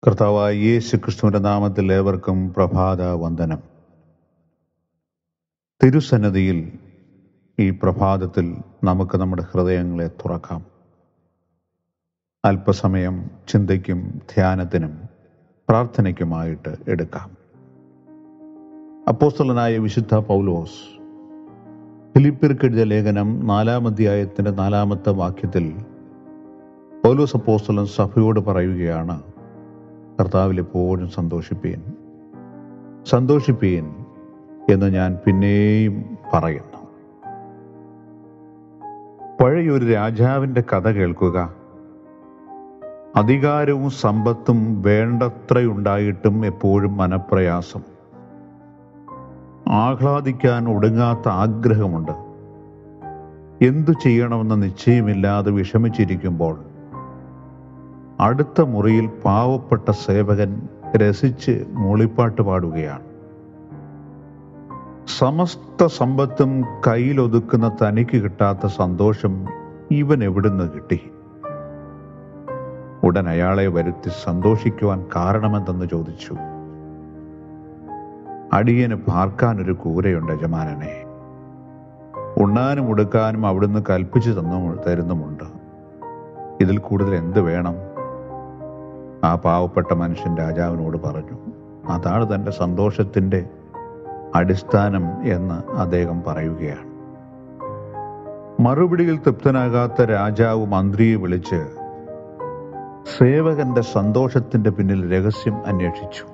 കർത്താവായ യേശു ക്രിസ്തുവിന്റെ നാമത്തിൽ ഏവർക്കും പ്രഭാത വന്ദനം തിരുസന്നതിയിൽ ഈ പ്രഭാതത്തിൽ നമുക്ക് നമ്മുടെ ഹൃദയങ്ങളെ തുറക്കാം അല്പസമയം ചിന്തയ്ക്കും ധ്യാനത്തിനും പ്രാർത്ഥനയ്ക്കുമായിട്ട് എടുക്കാം അപ്പോസ്തലനായ വിശുദ്ധ പൗലോസ് ഫിലിപ്പിർക്കെഴുതിയ ലേഖനം നാലാം അധ്യായത്തിന്റെ നാലാമത്തെ വാക്യത്തിൽ പൗലോസ് അപ്പോസ്തലൻ സഭയോട് പറയുകയാണ് കർത്താവിൽ എപ്പോഴും സന്തോഷിപ്പീൻ സന്തോഷിപ്പീൻ എന്ന് ഞാൻ പിന്നെയും പറയുന്നു പഴയൊരു രാജാവിൻ്റെ കഥ കേൾക്കുക അധികാരവും സമ്പത്തും വേണ്ടത്രയുണ്ടായിട്ടും എപ്പോഴും മനപ്രയാസം ആഹ്ലാദിക്കാൻ ഒടുങ്ങാത്ത ആഗ്രഹമുണ്ട് എന്തു ചെയ്യണമെന്ന് നിശ്ചയമില്ലാതെ വിഷമിച്ചിരിക്കുമ്പോൾ അടുത്ത മുറിയിൽ പാവപ്പെട്ട സേവകൻ രസിച്ച് മൂളിപ്പാട്ട് പാടുകയാണ് സമസ്ത സമ്പത്തും കയ്യിലൊതുക്കുന്ന തനിക്ക് കിട്ടാത്ത സന്തോഷം ഇവൻ എവിടുന്ന് കിട്ടി ഉടൻ അയാളെ വരുത്തി സന്തോഷിക്കുവാൻ കാരണമെന്തെന്ന് ചോദിച്ചു അടിയന് പാർക്കാനൊരു കൂരയുണ്ട് യജമാനനെ ഉണ്ണാനും ഉടുക്കാനും അവിടുന്ന് കൽപ്പിച്ചു തന്നു തരുന്നുമുണ്ട് ഇതിൽ കൂടുതൽ എന്ത് വേണം ആ പാവപ്പെട്ട മനുഷ്യൻ രാജാവിനോട് പറഞ്ഞു അതാണ് തൻ്റെ സന്തോഷത്തിൻ്റെ അടിസ്ഥാനം എന്ന് അദ്ദേഹം പറയുകയാണ് മറുപടിയിൽ തൃപ്തനാകാത്ത രാജാവ് മന്ത്രിയെ വിളിച്ച് സേവകന്റെ സന്തോഷത്തിന്റെ പിന്നിൽ രഹസ്യം അന്വേഷിച്ചു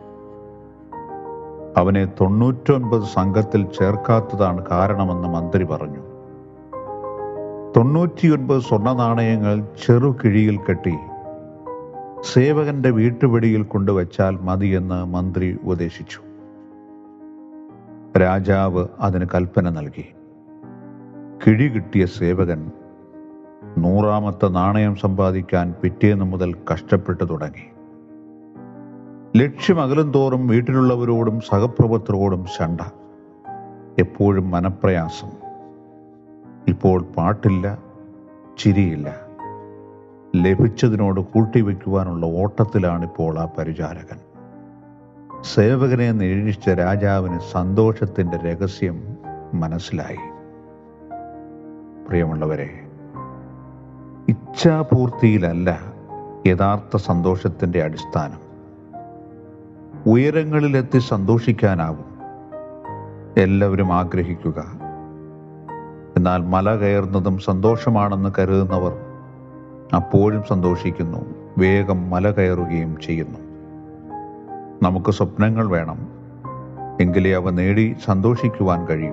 അവനെ തൊണ്ണൂറ്റൊൻപത് സംഘത്തിൽ ചേർക്കാത്തതാണ് കാരണമെന്ന് മന്ത്രി പറഞ്ഞു തൊണ്ണൂറ്റിയൊൻപത് സ്വർണ്ണ നാണയങ്ങൾ ചെറുകിഴിയിൽ കെട്ടി സേവകന്റെ വീട്ടുപടിയിൽ കൊണ്ടുവച്ചാൽ മതിയെന്ന് മന്ത്രി ഉപദേശിച്ചു രാജാവ് അതിന് കൽപ്പന നൽകി കിഴി കിട്ടിയ സേവകൻ നൂറാമത്തെ നാണയം സമ്പാദിക്കാൻ പിറ്റേന്ന് മുതൽ കഷ്ടപ്പെട്ടു തുടങ്ങി ലക്ഷ്യമകലും തോറും വീട്ടിലുള്ളവരോടും സഹപ്രഭുത്വരോടും ശണ്ട എപ്പോഴും മനപ്രയാസം ഇപ്പോൾ പാട്ടില്ല ചിരിയില്ല ലഭിച്ചതിനോട് കൂട്ടിവെക്കുവാനുള്ള ഓട്ടത്തിലാണിപ്പോൾ ആ പരിചാരകൻ സേവകനെ നിരീക്ഷിച്ച രാജാവിന് സന്തോഷത്തിന്റെ രഹസ്യം മനസ്സിലായി പ്രിയമുള്ളവരെ ഇച്ഛാപൂർത്തിയിലല്ല യഥാർത്ഥ സന്തോഷത്തിന്റെ അടിസ്ഥാനം ഉയരങ്ങളിലെത്തി സന്തോഷിക്കാനാവും എല്ലാവരും ആഗ്രഹിക്കുക എന്നാൽ മല കയറുന്നതും സന്തോഷമാണെന്ന് കരുതുന്നവർ അപ്പോഴും സന്തോഷിക്കുന്നു വേഗം മല കയറുകയും ചെയ്യുന്നു നമുക്ക് സ്വപ്നങ്ങൾ വേണം എങ്കിലേ അവ നേടി സന്തോഷിക്കുവാൻ കഴിയൂ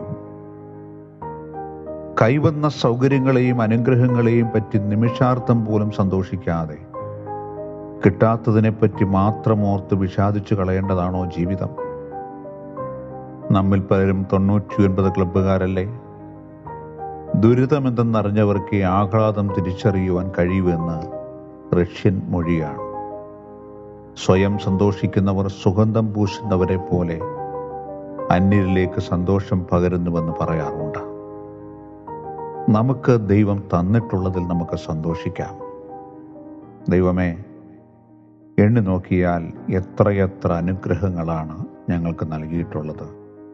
കൈവന്ന സൗകര്യങ്ങളെയും അനുഗ്രഹങ്ങളെയും പറ്റി നിമിഷാർത്ഥം പോലും സന്തോഷിക്കാതെ കിട്ടാത്തതിനെപ്പറ്റി മാത്രം ഓർത്ത് വിഷാദിച്ചു കളയേണ്ടതാണോ ജീവിതം നമ്മിൽ പലരും തൊണ്ണൂറ്റി ഒൻപത് ക്ലബ്ബുകാരല്ലേ ദുരിതമെന്തെന്നറിഞ്ഞവർക്ക് ഈ ആഹ്ലാദം തിരിച്ചറിയുവാൻ കഴിയുമെന്ന് റഷ്യൻ മൊഴിയാണ് സ്വയം സന്തോഷിക്കുന്നവർ സുഗന്ധം പൂശുന്നവരെ പോലെ അന്യരിലേക്ക് സന്തോഷം പകരുന്നുവെന്ന് പറയാറുണ്ട് നമുക്ക് ദൈവം തന്നിട്ടുള്ളതിൽ നമുക്ക് സന്തോഷിക്കാം ദൈവമേ എണ്ണി നോക്കിയാൽ എത്രയെത്ര അനുഗ്രഹങ്ങളാണ് ഞങ്ങൾക്ക് നൽകിയിട്ടുള്ളത്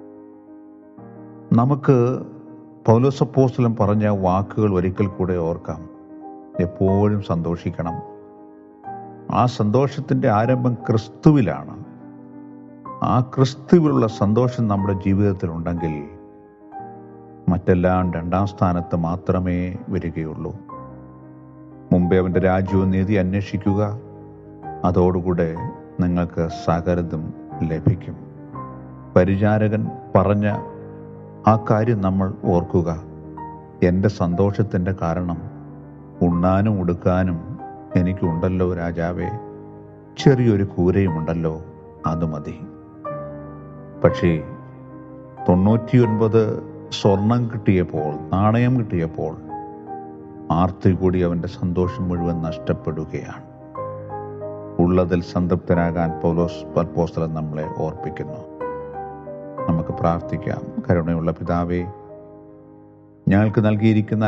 നമുക്ക് പൗലോസപ്പോസ്റ്റലം പറഞ്ഞ വാക്കുകൾ ഒരിക്കൽ കൂടെ ഓർക്കാം എപ്പോഴും സന്തോഷിക്കണം ആ സന്തോഷത്തിൻ്റെ ആരംഭം ക്രിസ്തുവിലാണ് ആ ക്രിസ്തുവിലുള്ള സന്തോഷം നമ്മുടെ ജീവിതത്തിൽ ഉണ്ടെങ്കിൽ മറ്റെല്ലാം രണ്ടാം സ്ഥാനത്ത് മാത്രമേ വരികയുള്ളൂ മുമ്പേ അവൻ്റെ രാജ്യവും നീതി അന്വേഷിക്കുക അതോടുകൂടെ നിങ്ങൾക്ക് സകലതും ലഭിക്കും പരിചാരകൻ പറഞ്ഞ ആ കാര്യം നമ്മൾ ഓർക്കുക എൻ്റെ സന്തോഷത്തിൻ്റെ കാരണം ഉണ്ണാനും ഉടുക്കാനും എനിക്കുണ്ടല്ലോ രാജാവേ ചെറിയൊരു കൂരയുമുണ്ടല്ലോ അത് മതി പക്ഷേ തൊണ്ണൂറ്റിയൊൻപത് സ്വർണം കിട്ടിയപ്പോൾ നാണയം കിട്ടിയപ്പോൾ ആർത്തി കൂടി അവൻ്റെ സന്തോഷം മുഴുവൻ നഷ്ടപ്പെടുകയാണ് ഉള്ളതിൽ സംതൃപ്തനാകാൻ പൗലോസ് പൽപോസ്തലൻ നമ്മളെ ഓർപ്പിക്കുന്നു നമുക്ക് പ്രാർത്ഥിക്കാം കരുണയുള്ള പിതാവേ ഞങ്ങൾക്ക് നൽകിയിരിക്കുന്ന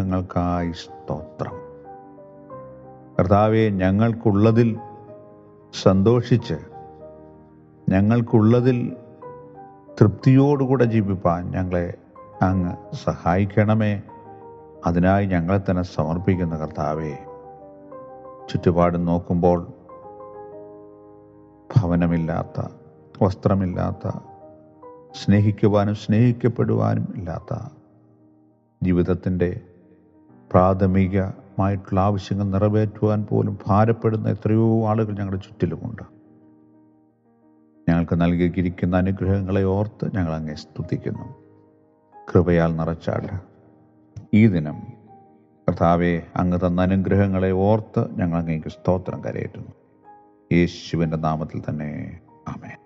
അനുഗ്രഹങ്ങൾക്കായി സ്തോത്രം കർത്താവെ ഞങ്ങൾക്കുള്ളതിൽ സന്തോഷിച്ച് ഞങ്ങൾക്കുള്ളതിൽ തൃപ്തിയോടുകൂടെ ജീവിപ്പാൻ ഞങ്ങളെ അങ്ങ് സഹായിക്കണമേ അതിനായി ഞങ്ങളെ തന്നെ സമർപ്പിക്കുന്ന കർത്താവേ ചുറ്റുപാടും നോക്കുമ്പോൾ ഭവനമില്ലാത്ത വസ്ത്രമില്ലാത്ത സ്നേഹിക്കുവാനും സ്നേഹിക്കപ്പെടുവാനും ഇല്ലാത്ത ജീവിതത്തിൻ്റെ പ്രാഥമികമായിട്ടുള്ള ആവശ്യങ്ങൾ നിറവേറ്റുവാൻ പോലും ഭാരപ്പെടുന്ന എത്രയോ ആളുകൾ ഞങ്ങളുടെ ചുറ്റിലുമുണ്ട് ഞങ്ങൾക്ക് നൽകിയിരിക്കുന്ന അനുഗ്രഹങ്ങളെ ഓർത്ത് ഞങ്ങൾ അങ്ങേ സ്തുതിക്കുന്നു കൃപയാൽ നിറച്ചാൽ ഈ ദിനം കർത്താവെ അങ്ങ് തന്ന അനുഗ്രഹങ്ങളെ ഓർത്ത് ഞങ്ങൾ അങ്ങേക്ക് സ്തോത്രം കരയേറ്റുന്നു യേശുവിൻ്റെ നാമത്തിൽ തന്നെ ആമേൻ